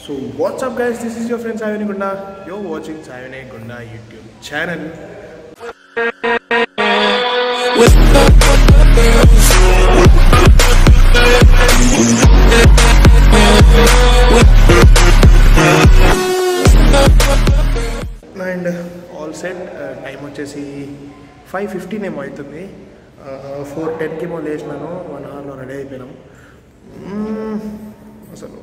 So what's up guys, this is your friend Sayone Gunda. You're watching Sayone Gunda YouTube channel. And all set time వచ్చేసి five fifteen ఏమో అవుతుంది four టెన్కి ఏమో లేచినాను one అవర్లో ready అయిపోయినాం మ్మ్, అసలు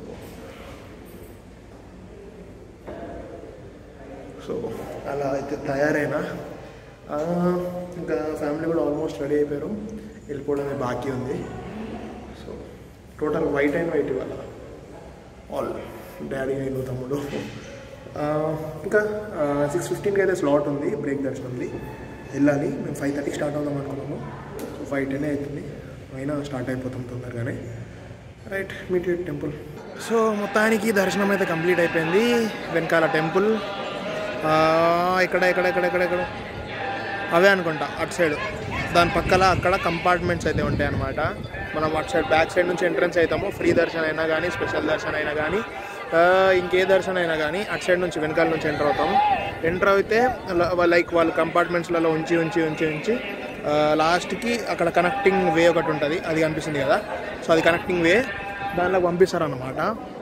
so అలా అయితే తయారైనా ఆ, ఇంకా ఫ్యామిలీ కూడా ఆల్మోస్ట్ రెడీ అయిపోయారు వెళ్ళిపోవడమే బాకీ ఉంది so total white and white ఇవాళ ఆల్ డాడీ నేను తమ్ముడు ఆ, ఇంకా సిక్స్ ఫిఫ్టీన్కి అయితే స్లాట్ ఉంది బ్రేక్ దర్శనంది వెళ్ళాలి మేము ఫైవ్ థర్టీకి స్టార్ట్ అవుదాం అనుకున్నాము సో ఫైవ్ టెన్ అవుతుంది అయినా స్టార్ట్ అయిపోతాం తొందరగానే రైట్ మీట్ టెంపుల్ సో మొత్తానికి దర్శనం అయితే కంప్లీట్ అయిపోయింది వెనకాల టెంపుల్ ఆ, ఇక్కడ ఇక్కడ ఇక్కడ ఇక్కడ ఇక్కడ అవే అనుకుంటా అటు సైడ్ దాని పక్కల అక్కడ కంపార్ట్మెంట్స్ అయితే ఉంటాయి అనమాట మనం అటు సైడ్ బ్యాక్ సైడ్ నుంచి ఎంట్రన్స్ అవుతాము ఫ్రీ దర్శనం అయినా కానీ స్పెషల్ దర్శనం అయినా కానీ ఆ, ఇంకే దర్శనం అయినా కానీ అటు సైడ్ నుంచి వెనకాల నుంచి ఎంటర్ అవుతాము ఎంటర్ అయితే లైక్ వాళ్ళు కంపార్ట్మెంట్స్లలో ఉంచి ఉంచి ఉంచి ఉంచి లాస్ట్కి అక్కడ కనెక్టింగ్ వే ఒకటి ఉంటుంది అది కనిపిస్తుంది కదా సో అది కనెక్టింగ్ వే దానిలో పంపిస్తారన్నమాట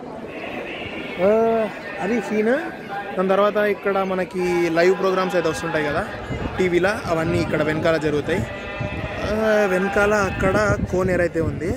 ఆ, అది సీన్ దాని తర్వాత ఇక్కడ మనకి లైవ్ ప్రోగ్రామ్స్ అయితే వస్తుంటాయి కదా టీవీలో అవన్నీ ఇక్కడ వెనకాల జరుగుతాయి ఆ, వెనకాల అక్కడ కోనేరు అయితే ఉంది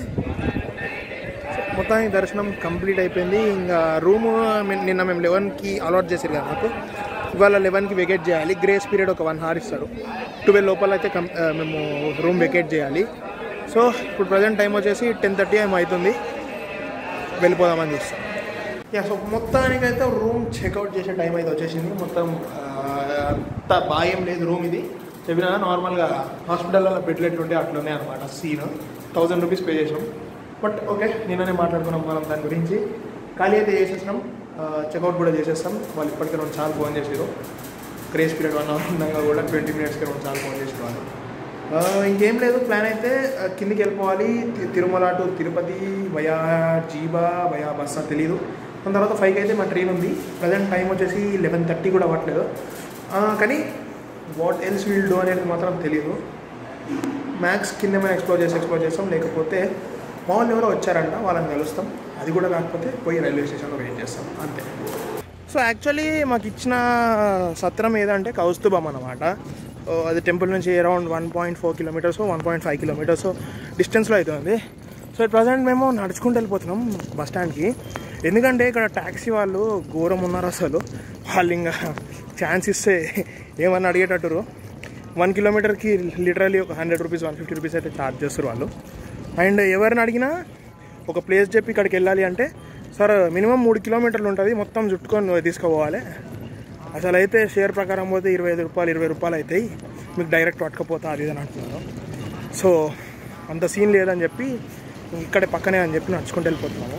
మొత్తానికి దర్శనం కంప్లీట్ అయిపోయింది ఇంకా రూమ్ నిన్న మేము లెవెన్కి అలాట్ చేశారు కదా మాకు ఇవాళ లెవెన్కి వెకేట్ చేయాలి గ్రేస్ పీరియడ్ ఒక వన్ హార్ ఇస్తారు ట్వెల్వ్ లోపల అయితే కం ఆ, మేము రూమ్ వెకేట్ చేయాలి సో ఇప్పుడు ప్రజెంట్ టైం వచ్చేసి టెన్ థర్టీ ఏమో అవుతుంది వెళ్ళిపోదామని చూస్తాం యా సో మొత్తానికైతే రూమ్ చెక్అవుట్ చేసే టైం అయితే వచ్చేసింది మొత్తం ఆ, అంత భయం లేదు రూమ్ ఇది చెప్పినా నార్మల్గా హాస్పిటల్లో బెడ్లు ఎట్లుంటే అట్లున్నాయి అనమాట సీన్ థౌజండ్ రూపీస్ పే చేసినాం బట్ ఓకే నిన్ననే మాట్లాడుకున్నాం మనం దాని గురించి ఖాళీ అయితే చేసేసినాం చెక్అవుట్ కూడా చేసేస్తాం వాళ్ళు ఇప్పటికే రెండు సార్లు ఫోన్ చేసారు క్రేజ్ పీరియడ్ వన్ అవర్ ఉండగా కూడా ట్వంటీ మినిట్స్కి రెండు సార్లు ఫోన్ చేసిన వాళ్ళు ఆ, ఇంకేం లేదు ప్లాన్ అయితే ఆ, కిందికి వెళ్ళిపోవాలి తి- తిరుమల టు తిరుపతి వయా జీబా వయా బస్సా తెలీదు దాని తర్వాత ఫైవ్కి అయితే మా ట్రైన్ ఉంది ప్రజెంట్ టైం వచ్చేసి లెవెన్ థర్టీ కూడా అవ్వట్లేదు ఆ, కానీ వాట్ ఎల్స్ విల్ డూ అనేది మాత్రం తెలియదు మ్యాక్స్ కింద మనం ఎక్స్ప్లోర్ చేసి ఎక్స్ప్లోర్ చేస్తాం లేకపోతే మా వాళ్ళు ఎవరో వచ్చారంట వాళ్ళని కలుస్తాం అది కూడా కాకపోతే పోయి రైల్వే స్టేషన్లో వెయిట్ చేస్తాం అంతే సో యాక్చువల్లీ మాకు ఇచ్చిన సత్రం ఏదంటే కౌస్తుభం అనమాట ఓ, అది టెంపుల్ నుంచి around one point four kilometres one point five kilometres డిస్టెన్స్లో అవుతుంది సో ప్రజెంట్ మేము నడుచుకుంటూ వెళ్ళిపోతున్నాం బస్ స్టాండ్కి ఎందుకంటే ఇక్కడ ట్యాక్సీ వాళ్ళు ఘోరం ఉన్నారు అసలు వాళ్ళు ఇంకా ఛాన్స్ ఇస్తే ఏమన్నా అడిగేటట్టురు వన్ కిలోమీటర్కి లిటరలీ ఒక hundred rupees one fifty rupees అయితే ఛార్జ్ చేస్తారు వాళ్ళు అండ్ ఎవరిని అడిగినా ఒక ప్లేస్ చెప్పి ఇక్కడికి వెళ్ళాలి అంటే సార్ మినిమం మూడు కిలోమీటర్లు ఉంటుంది మొత్తం చుట్టుకొని తీసుకుపోవాలి అసలు అయితే షేర్ ప్రకారం పోతే ఇరవై ఐదు రూపాయలు ఇరవై రూపాయలు అవుతాయి మీకు డైరెక్ట్ పట్టుకపోతా అది ఇది అని అంటున్నారు సో అంత సీన్ లేదని చెప్పి ఇక్కడే పక్కనే అని చెప్పి నడుచుకుంటూ వెళ్ళిపోతున్నాము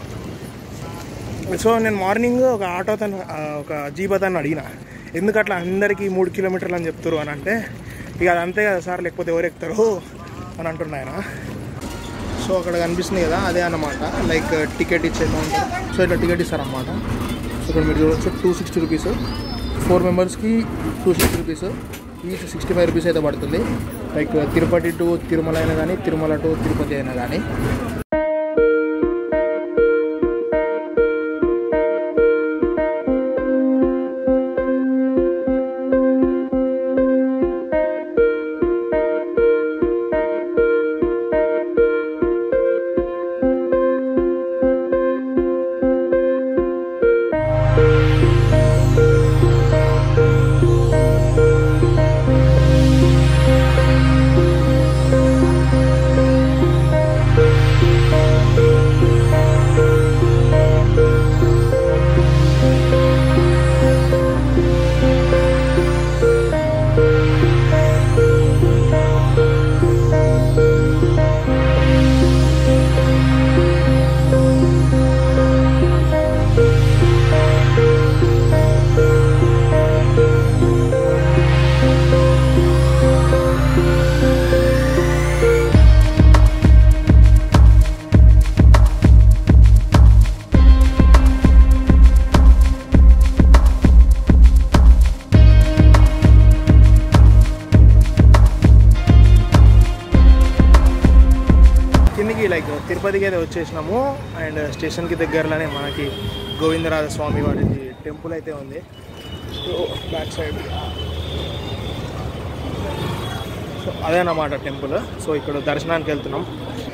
సో నేను మార్నింగ్ ఒక ఆటో తను ఆ, ఒక జీప్ అతను అడిగిన ఎందుకు అట్లా అందరికీ మూడు కిలోమీటర్లు అని చెప్తారు అని అంటే ఇక అది అంతే కదా సార్ లేకపోతే ఎవరు ఎక్కుతారు అని అంటున్నాయన సో అక్కడ కనిపిస్తుంది కదా అదే అన్నమాట లైక్ టికెట్ ఇచ్చే కౌంటర్ సో ఇట్లా టికెట్ ఇస్తారన్నమాట సో ఇక్కడ మీరు చూడవచ్చు టూ సిక్స్టీ రూపీస్ ఫోర్ మెంబర్స్కి two sixty rupees each sixty five rupees అయితే పడుతుంది లైక్ తిరుపతి టు తిరుమల అయినా కానీ తిరుమల టు తిరుపతి అయినా కానీ తిరుపతికి అయితే వచ్చేసినాము అండ్ స్టేషన్కి దగ్గరలోనే మనకి గోవిందరాజ స్వామి వారిది టెంపుల్ అయితే ఉంది సో బ్యాక్ సైడ్ సో అదేనమాట టెంపుల్ సో ఇక్కడ దర్శనానికి వెళ్తున్నాం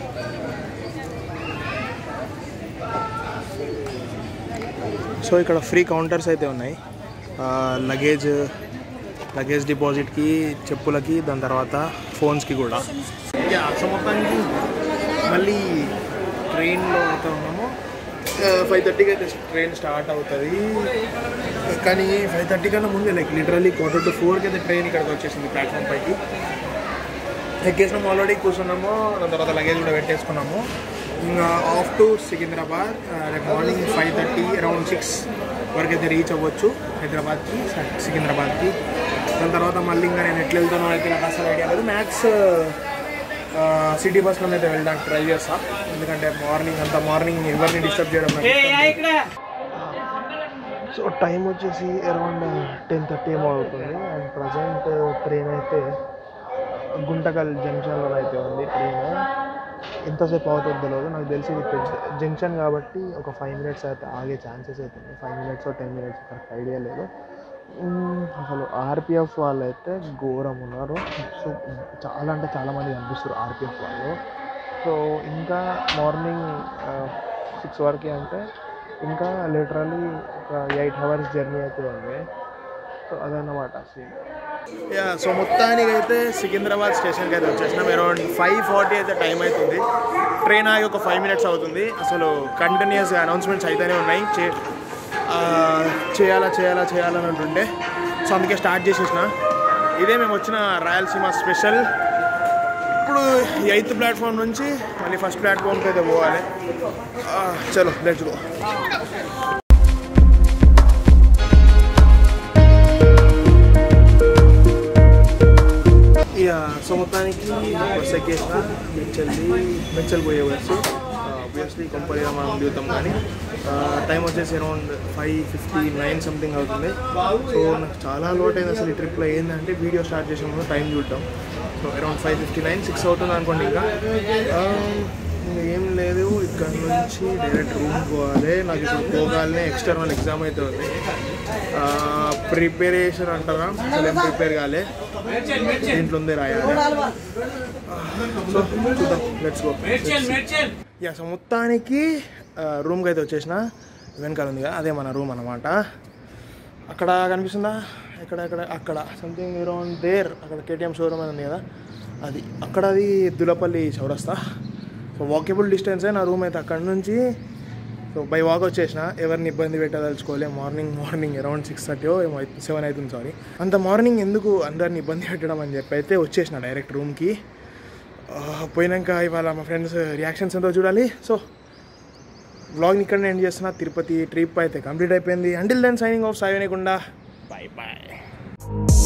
సో ఇక్కడ ఫ్రీ కౌంటర్స్ అయితే ఉన్నాయి లగేజ్ లగేజ్ డిపాజిట్కి చెప్పులకి దాని తర్వాత ఫోన్స్కి కూడా యా సో మొత్తానికి మళ్ళీ ట్రైన్లో అయితే ఉన్నాము ఫైవ్ థర్టీకి అయితే ట్రైన్ స్టార్ట్ అవుతుంది కానీ ఫైవ్ థర్టీ కన్నా ముందే లైక్ లిటరల్లీ క్వార్టర్ టు ఫోర్కి అయితే ట్రైన్ ఇక్కడికి వచ్చేసింది ప్లాట్ఫామ్ పైకి ఎక్కేసినాము ఆల్రెడీ కూర్చున్నాము దాని తర్వాత లగేజ్ కూడా పెట్టేసుకున్నాము ఇంకా ఆఫ్ టు సికింద్రాబాద్ ఆ, రేపు morning five thirty around six వరకు అయితే రీచ్ అవ్వచ్చు హైదరాబాద్కి స- సికింద్రాబాద్కి దాని తర్వాత మళ్ళీ ఇంకా నేను ఎట్లా వెళ్తానో అయితే నాకు అసలు ఐడియా లేదు మ్యాక్స్ సిటీ బస్లో అయితే వెళ్ళడానికి ట్రై చేస్తా ఎందుకంటే మార్నింగ్ అంత మార్నింగ్ ఎవరిని డిస్టర్బ్ చేయడం నాకు ఇష్టం లేదు. సో టైం వచ్చేసి అరౌండ్ టెన్ థర్టీ ఏమో అవుతుంది అండ్ ప్రజెంట్ ట్రైన్ అయితే గుంటకల్ జంక్షన్లో అయితే ఉంది ట్రైన్ ఎంతసేపు అవుతుందో తెలియదు నాకు తెలిసి ఇది పెద్ద జంక్షన్ కాబట్టి ఒక ఫైవ్ మినిట్స్ అయితే ఆగే ఛాన్సెస్ అయితే ఉన్నాయి five minutes ten minutes correct idea లేదు మ్మ్, అసలు ఆర్పిఎఫ్ వాళ్ళు అయితే ఘోరం ఉన్నారు సో చాలా అంటే చాలా మంది కనిపిస్తారు ఆర్పిఎఫ్ వాళ్ళు సో ఇంకా మార్నింగ్ సిక్స్ వరకు అంటే ఇంకా లిటరలీ ఒక ఎయిట్ అవర్స్ జర్నీ అయితే ఉంది సో అదన్నమాట సీన్ యా సో మొత్తానికి అయితే సికింద్రాబాద్ స్టేషన్కి అయితే వచ్చేసినాం అరౌండ్ ఫైవ్ ఫార్టీ అయితే టైం అవుతుంది ట్రైన్ ఆగి ఒక ఫైవ్ మినిట్స్ అవుతుంది అసలు కంటిన్యూస్గా అనౌన్స్మెంట్స్ అయితేనే ఉన్నాయి చే ఆ, చేయాలా చేయాలా చేయాలని అంటుండే సో అందుకే స్టార్ట్ చేసేసిన ఇదే మేము వచ్చిన రాయలసీమ స్పెషల్ ఇప్పుడు ఎయిత్ ప్లాట్ఫామ్ నుంచి మళ్ళీ ఫస్ట్ ప్లాట్ఫామ్కి అయితే పోవాలి ఆ, చలో లెట్స్ గో ఇక సో మొత్తానికి బస్ ఎక్కేసిన మెచ్చల్లి మెచ్చల్ పోయే బస్సు ఆబ్వియస్లీ కంపల్గా మనం దిగుతాం కానీ టైం వచ్చేసి around five fifty nine something అవుతుంది సో నాకు చాలా అలవాటు అయింది అసలు ఈ ట్రిప్లో ఏంటంటే వీడియో స్టార్ట్ చేసినప్పుడు టైం చూడటం so around five fifty nine six అవుతుంది అనుకోండి ఇంకా ఆ, ఇంకా ఏం లేదు ఇక్కడ నుంచి డైరెక్ట్ రూమ్ పోవాలి నాకు ఇప్పుడు పోగానే ఎక్స్టర్నల్ ఎగ్జామ్ అయితే ఉంది ప్రిపరేషన్ అంటారా అసలు ఏం ప్రిపేర్ కాలే దీంట్లో ఉంది రాయాలి సో చూద్దాం లెట్స్ గో యా సో మొత్తానికి రూమ్కి అయితే వచ్చేసిన వెనకాల ఉంది కదా అదే మన రూమ్ అనమాట అక్కడ కనిపిస్తుందా ఎక్కడ ఎక్కడ అక్కడ సంథింగ్ అరౌండ్ దేర్ అక్కడ కేటీఎం షోరూమ్ అని ఉంది కదా అది అక్కడ అది దులపల్లి చౌరస్తా సో వాకేబుల్ డిస్టెన్సే నా రూమ్ అయితే అక్కడ నుంచి సో బై వాక్ వచ్చేసిన ఎవరిని ఇబ్బంది పెట్టదలుచుకోలే morning morning around six thirty ఏమో సెవెన్ అవుతుంది సారీ అంత మార్నింగ్ ఎందుకు అందరిని ఇబ్బంది పెట్టడం అని చెప్పి అయితే వచ్చేసిన డైరెక్ట్ రూమ్కి పోయినాక ఇవాళ మా ఫ్రెండ్స్ రియాక్షన్స్ ఎంతో చూడాలి సో వ్లాగ్ని ఇక్కడ ఎండ్ చేస్తున్నా తిరుపతి ట్రిప్ అయితే కంప్లీట్ అయిపోయింది until then signing off Sai వినకుండా బాయ్ బాయ్